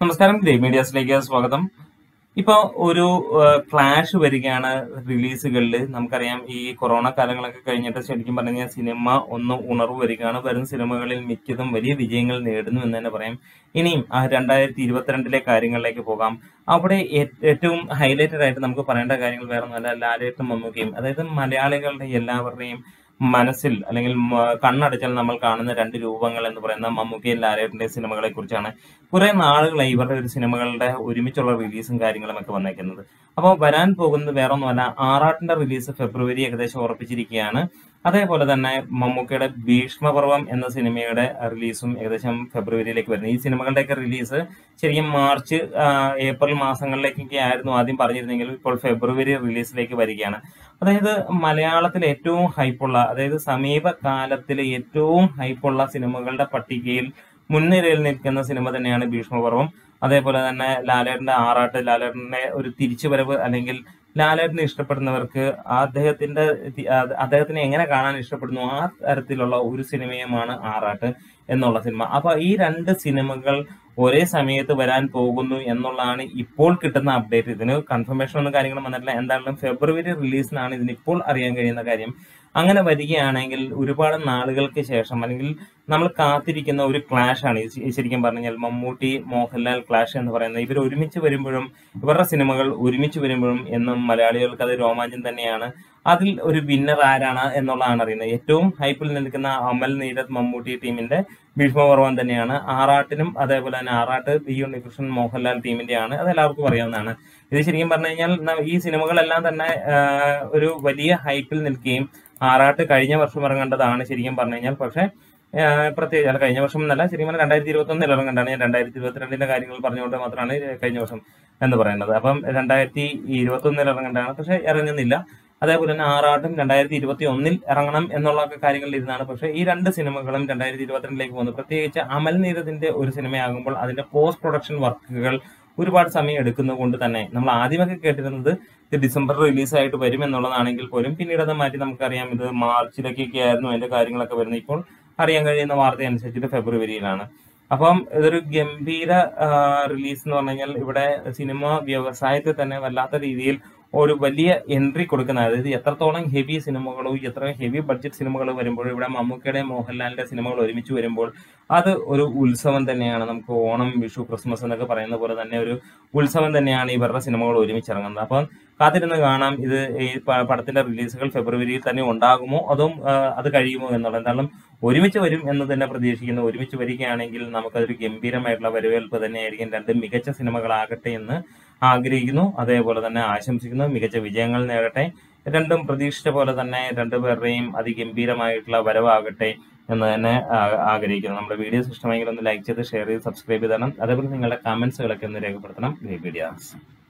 നമസ്കാരം ഗ്രേ മീഡിയാസിലേക്ക് സ്വാഗതം ഇപ്പൊ ഒരു ക്ലാഷ് വരികയാണ് റിലീസുകളിൽ നമുക്കറിയാം ഈ കൊറോണ കാലങ്ങളൊക്കെ കഴിഞ്ഞിട്ട് ശരിക്കും പറഞ്ഞു കഴിഞ്ഞാൽ സിനിമ ഒന്ന് ഉണർവ് വരികയാണ് വരുന്ന സിനിമകളിൽ മിക്കതും വലിയ വിജയങ്ങൾ നേടുന്നു എന്ന് തന്നെ പറയാം ഇനിയും ആ രണ്ടായിരത്തി ഇരുപത്തിരണ്ടിലെ കാര്യങ്ങളിലേക്ക് പോകാം അവിടെ ഏ- ഏറ്റവും ഹൈലൈറ്റഡ് ആയിട്ട് നമുക്ക് പറയേണ്ട കാര്യങ്ങൾ വേറെ ഒന്നുമല്ല ലാലേട്ടും മമ്മൂക്കയും അതായത് മലയാളികളുടെ എല്ലാവരുടെയും മനസ്സിൽ അല്ലെങ്കിൽ മ- കണ്ണടച്ചാൽ നമ്മൾ കാണുന്ന രണ്ട് രൂപങ്ങൾ എന്ന് പറയുന്ന മമ്മൂക്കയും ലാലേട്ടന്റെ സിനിമകളെ കുറിച്ചാണ് കുറെ നാളുകളായി ഇവരുടെ ഒരു സിനിമകളുടെ ഒരുമിച്ചുള്ള റിലീസും കാര്യങ്ങളും ഒക്കെ വന്നേക്കുന്നത് അപ്പോൾ വരാൻ പോകുന്നത് വേറെ ഒന്നുമല്ല ആറാട്ടിന്റെ റിലീസ് ഫെബ്രുവരി ഏകദേശം ഉറപ്പിച്ചിരിക്കുകയാണ് അതേപോലെ തന്നെ മമ്മൂക്കയുടെ ഭീഷ്മപർവം എന്ന സിനിമയുടെ റിലീസും ഏകദേശം ഫെബ്രുവരിയിലേക്ക് വരുന്നു ഈ സിനിമകളുടെയൊക്കെ റിലീസ് ശരിക്കും മാർച്ച് ആ, ഏപ്രിൽ മാസങ്ങളിലേക്കൊക്കെ ആയിരുന്നു ആദ്യം പറഞ്ഞിരുന്നെങ്കിൽ ഇപ്പോൾ ഫെബ്രുവരി റിലീസിലേക്ക് വരികയാണ് അതായത് മലയാളത്തിൽ ഏറ്റവും ഹൈപ്പുള്ള അതായത് സമീപകാലത്തിലെ ഏറ്റവും ഹൈപ്പുള്ള സിനിമകളുടെ പട്ടികയിൽ മുൻനിരയിൽ നിൽക്കുന്ന സിനിമ തന്നെയാണ് ഭീഷ്മപർവം അതേപോലെ തന്നെ ലാലേട്ടന്റെ ആറാട്ട് ലാലേട്ടന്റെ ഒരു തിരിച്ചുവരവ് അല്ലെങ്കിൽ ലാലേട്ടനെ ഇഷ്ടപ്പെടുന്നവർക്ക് അദ്ദേഹത്തിന്റെ തി- അത് അദ്ദേഹത്തിനെ എങ്ങനെ കാണാൻ ഇഷ്ടപ്പെടുന്നു ആ തരത്തിലുള്ള ഒരു സിനിമയുമാണ് ആറാട്ട് എന്നുള്ള സിനിമ അപ്പൊ ഈ രണ്ട് സിനിമകൾ ഒരേ സമയത്ത് വരാൻ പോകുന്നു എന്നുള്ളതാണ് ഇപ്പോൾ കിട്ടുന്ന അപ്ഡേറ്റ് ഇതിന് കൺഫർമേഷൻ ഒന്നും കാര്യങ്ങളും വന്നിട്ടില്ല എന്തായാലും ഫെബ്രുവരി റിലീസിനാണ് ഇതിന് ഇപ്പോൾ അറിയാൻ കഴിയുന്ന കാര്യം അങ്ങനെ വരികയാണെങ്കിൽ ഒരുപാട് നാളുകൾക്ക് ശേഷം അല്ലെങ്കിൽ നമ്മൾ കാത്തിരിക്കുന്ന ഒരു ക്ലാഷ് ആണ് ഇത് ശരിക്കും പറഞ്ഞാൽ മമ്മൂട്ടി മോഹൻലാൽ ക്ലാഷ് എന്ന് പറയുന്നത് ഇവർ ഒരുമിച്ച് വരുമ്പോഴും ഇവരുടെ സിനിമകൾ ഒരുമിച്ച് വരുമ്പോഴും എന്നും മലയാളികൾക്ക് അത് രോമാഞ്ചം തന്നെയാണ് അതിൽ ഒരു വിന്നർ ആരാണ് എന്നുള്ളതാണ് അറിയുന്നത് ഏറ്റവും ഹൈപ്പിൽ നിൽക്കുന്ന അമൽ നീരത് മമ്മൂട്ടി ടീമിന്റെ ഭീഷ്മപർവം തന്നെയാണ് ആറാട്ടിനും അതേപോലെ തന്നെ ആറാട്ട് പി ഉണ്ണികൃഷ്ണൻ മോഹൻലാൽ ടീമിന്റെയാണ് അത് എല്ലാവർക്കും അറിയാവുന്നതാണ് ഇത് ശരിക്കും പറഞ്ഞു കഴിഞ്ഞാൽ ന- ഈ സിനിമകളെല്ലാം തന്നെ ആ, ഒരു വലിയ ഹൈപ്പിൽ നിൽക്കുകയും ആറാട്ട് കഴിഞ്ഞ വർഷം ഇറങ്ങേണ്ടതാണ് ശരിക്കും പറഞ്ഞു കഴിഞ്ഞാൽ പക്ഷേ ആ, പ്രത്യേകിച്ച് അല്ല കഴിഞ്ഞ വർഷം എന്നല്ല ശരിക്കും പറഞ്ഞാൽ രണ്ടായിരത്തി ഇരുപത്തി ഒന്നിൽ ഇറങ്ങേണ്ടതാണ് ഞാൻ രണ്ടായിരത്തി ഇരുപത്തിരണ്ടിന്റെ കാര്യങ്ങൾ പറഞ്ഞുകൊണ്ട് മാത്രമാണ് കഴിഞ്ഞ വർഷം എന്ന് പറയുന്നത് അപ്പം രണ്ടായിരത്തി ഇരുപത്തി ഒന്നിൽ ഇറങ്ങേണ്ടതാണ് പക്ഷെ ഇറങ്ങുന്നില്ല അതേപോലെ തന്നെ ആറാട്ടും രണ്ടായിരത്തി ഇരുപത്തി ഒന്നിൽ ഇറങ്ങണം എന്നുള്ള ഒക്കെ കാര്യങ്ങളിൽ ഇരുന്നാണ് പക്ഷെ ഈ രണ്ട് സിനിമകളും രണ്ടായിരത്തി ഇരുപത്തിരണ്ടിലേക്ക് പോകുന്നു പ്രത്യേകിച്ച് അമൽ നീരദിന്റെ ഒരു സിനിമയാകുമ്പോൾ അതിന്റെ പോസ്റ്റ് പ്രൊഡക്ഷൻ വർക്കുകൾ ഒരുപാട് സമയം എടുക്കുന്നത് കൊണ്ട് തന്നെ നമ്മൾ ആദ്യമൊക്കെ കേട്ടിരുന്നത് ഇത് ഡിസംബർ റിലീസായിട്ട് വരും എന്നുള്ളതാണെങ്കിൽ പോലും പിന്നീട് അത് മാറ്റി നമുക്കറിയാം ഇത് മാർച്ചിലേക്കൊക്കെ ആയിരുന്നു അതിന്റെ കാര്യങ്ങളൊക്കെ വരുന്നത് ഇപ്പോൾ അറിയാൻ കഴിയുന്ന വാർത്ത അനുസരിച്ചിട്ട് ഫെബ്രുവരിയിലാണ് അപ്പം ഇതൊരു ഗംഭീര റിലീസ് എന്ന് പറഞ്ഞു കഴിഞ്ഞാൽ ഇവിടെ സിനിമ വ്യവസായത്തിൽ തന്നെ വല്ലാത്ത രീതിയിൽ ഒരു വലിയ എൻട്രി കൊടുക്കുന്ന അതായത് എത്രത്തോളം ഹെവി സിനിമകളോ എത്ര ഹെവി ബഡ്ജറ്റ് സിനിമകൾ വരുമ്പോൾ ഇവിടെ മമ്മൂക്കയുടെ മോഹൻലാലിന്റെ സിനിമകൾ ഒരുമിച്ച് വരുമ്പോൾ അത് ഒരു ഉത്സവം തന്നെയാണ് നമുക്ക് ഓണം വിഷു ക്രിസ്മസ് എന്നൊക്കെ പറയുന്ന പോലെ തന്നെ ഒരു ഉത്സവം തന്നെയാണ് ഇവരുടെ സിനിമകൾ ഒരുമിച്ച് ഇറങ്ങുന്നത് അപ്പം കാത്തിരുന്ന് കാണാം ഇത് ഈ പ- പടത്തിന്റെ റിലീസുകൾ ഫെബ്രുവരിയിൽ തന്നെ ഉണ്ടാകുമോ അതും ആ, അത് കഴിയുമോ എന്നുള്ളത് എന്തായാലും ഒരുമിച്ച് വരും എന്ന് തന്നെ പ്രതീക്ഷിക്കുന്നു ഒരുമിച്ച് വരികയാണെങ്കിൽ നമുക്കതൊരു ഗംഭീരമായിട്ടുള്ള വരവേൽപ്പ് തന്നെയായിരിക്കും രണ്ട് മികച്ച സിനിമകളാകട്ടെ എന്ന് ആഗ്രഹിക്കുന്നു അതേപോലെ തന്നെ ആശംസിക്കുന്നു മികച്ച വിജയങ്ങൾ നേടട്ടെ രണ്ടും പ്രതീക്ഷിച്ച പോലെ തന്നെ രണ്ടുപേരുടെയും അതിഗംഭീരമായിട്ടുള്ള വരവാകട്ടെ എന്ന് തന്നെ ആ- ആഗ്രഹിക്കുന്നു നമ്മുടെ വീഡിയോസ് ഇഷ്ടമെങ്കിൽ ഒന്ന് ലൈക്ക് ചെയ്ത് ഷെയർ ചെയ്ത് സബ്സ്ക്രൈബ് ചെയ്തണം അതേപോലെ നിങ്ങളുടെ കമന്റ്സുകളൊക്കെ ഒന്ന് രേഖപ്പെടുത്തണം ഗ്രേ വീഡിയോസ്